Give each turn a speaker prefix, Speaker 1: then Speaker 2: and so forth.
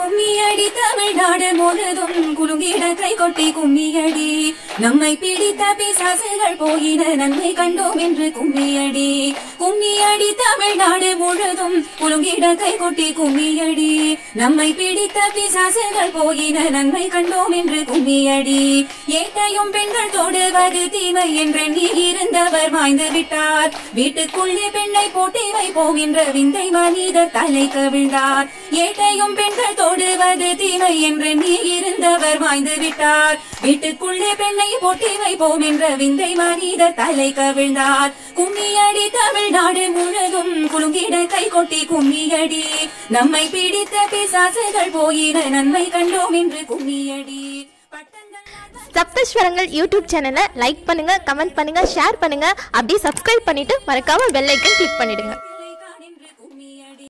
Speaker 1: கும்மியடி தமிழ்நாடு முழுதும் குலுங்கிட கை கொட்டி கும்மியடி நம்மை பிடித்த பிசாசுகள் போயின நன்மை கண்டோம் என்று கும்மியடி கும்மியடி தமிழ்நாடு முழுதும் குலுங்கிட கை கொட்டி கும்மியடி நம்மை பிடித்த பிசாசுகள் போயின நன்மை கண்டோம் என்று கும்மியடி ஏட்டையும் பெண்கள் தொடுவது தீமை என்றெண்ணி இருந்தவர் மாய்ந்து விட்டார் வீட்டுக்குள்ளே பெண்ணை போட்டி வைப்போம் என்ற விந்தை மனிதர் தலை கவிழ்ந்தார் ஏட்டையும் பெண்கள் தொடுவது தீமை என்றெண்ணி இருந்தவர் மாய்ந்து விட்டார் வீட்டுக்குள்ளே பெண்ணை போட்டி வைப்போம் என்ற விந்தை மனிதர் தலை கவிழ்ந்தார் கும்மியடி தமிழ்நாடு முழுதும் குலுங்கிட கை கொட்டி கும்மியடி நம்மை பிடித்த பிசாசுகள் போயின நன்மை கண்டோம் என்று கும்மியடி பட்டங்கள்
Speaker 2: சப்தஸ்வரங்கள் யூடியூப் சேனலை லைக் பண்ணுங்க கமெண்ட் பண்ணுங்க ஷேர் பண்ணுங்க அப்படியே சப்ஸ்கிரைப் பண்ணிட்டு மறக்காம பெல் ஐக்கன் கிளிக் பண்ணிடுங்க